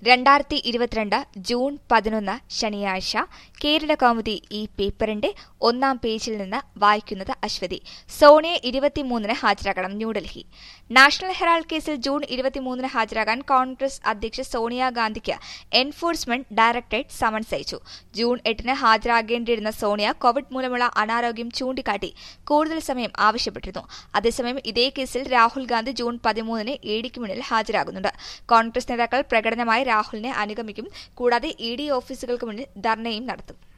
രണ്ടായിരത്തി ഇരുപത്തിരണ്ട് ജൂൺ പതിനൊന്ന് ശനിയാഴ്ച കേരള കൗമുദി ഈ പേപ്പറിന്റെ ഒന്നാം പേജിൽ നിന്ന് വായിക്കുന്നത് അശ്വതി സോണിയെ ഇരുപത്തിമൂന്നിന് ഹാജരാക്കണം ന്യൂഡൽഹി നാഷണൽ ഹെറാൾഡ് കേസിൽ ജൂൺ ഇരുപത്തിമൂന്നിന് ഹാജരാകാൻ കോൺഗ്രസ് അധ്യക്ഷ സോണിയാഗാന്ധിക്ക് എൻഫോഴ്സ്മെന്റ് ഡയറക്ടറേറ്റ് സമൻസ് അയച്ചു ജൂൺ എട്ടിന് ഹാജരാകേണ്ടിയിരുന്ന സോണിയ കോവിഡ് മൂലമുള്ള അനാരോഗ്യം ചൂണ്ടിക്കാട്ടി കൂടുതൽ സമയം ആവശ്യപ്പെട്ടിരുന്നു അതേസമയം ഇതേ കേസിൽ രാഹുൽ ഗാന്ധി ജൂൺ പതിമൂന്നിന് ഇഡിക്ക് മുന്നിൽ ഹാജരാകുന്നുണ്ട് കോൺഗ്രസ് നേതാക്കൾ പ്രകടനമായി രാഹുലിനെ അനുഗമിക്കും കൂടാതെ ഇ ഡി ഓഫീസുകൾക്ക് മുന്നിൽ ധർണയും നടത്തും